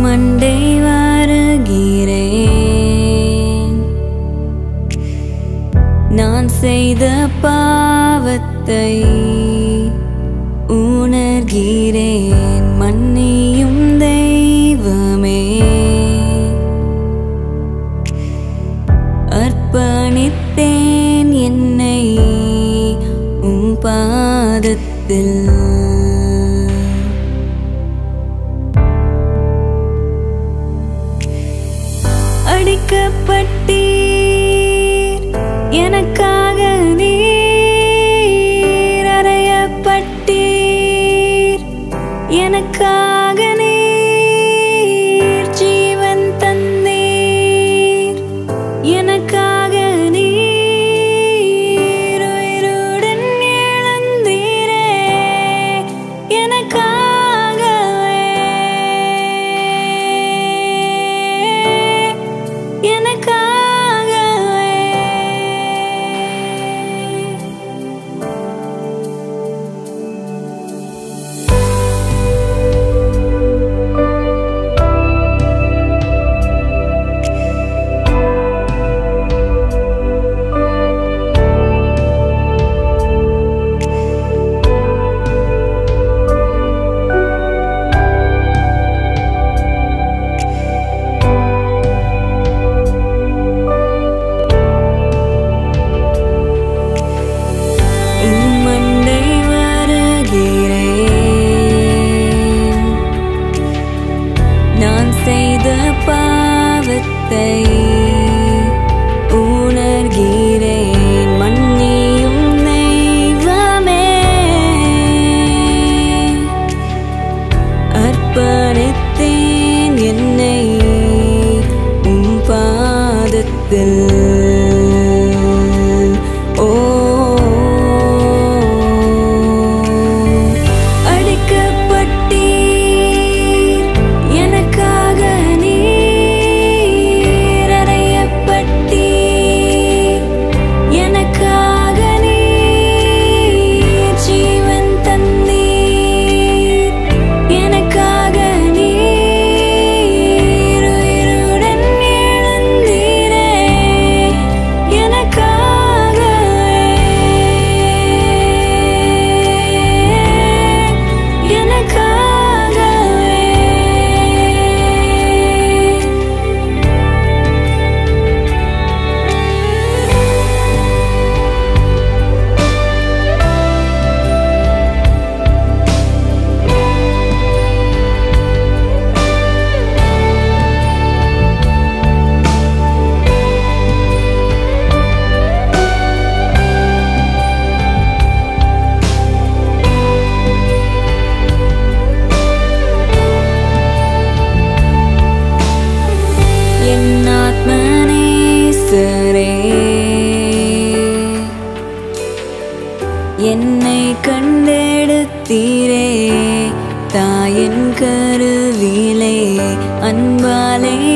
உம்மண்டை வருகிறேன் நான் செய்த பாவத்தை உணர்கிறேன் மன்னியும் தெய்வமே அர்ப்பணித்தேன் என்னை உம் பாதத்தில் அடிக்கப்பட்டீர் எனக்காக நீர் அறையப்பட்டீர் எனக்காக நீர் ஜீவன் தந்தீர் எனக்காக நீர் உயிருடன் எழுந்தீரே எனக்காகவே எனக்காகவே உம்மண்டை வருகிறேன் நான் செய்த பாவத்தை உணர்கிறேன் மன்னியும் தெய்வமே அர்ப்பணித்தேன் என்னை உம் பாதத்தில் ஓ அடிக்கப்பட்டீர் எனக்காக நீர் அறையப்பட்டீர் எனக்காக நீர் ஜீவன் தந்தீர் எனக்காக நீர் உயிருடன் எழுந்தீரே எனக்காகவே எனக்காகவே என் ஆத்மனேசரே என்னை கண்டெடுத்தீரே தாயின் கருவிலே அன்பாலே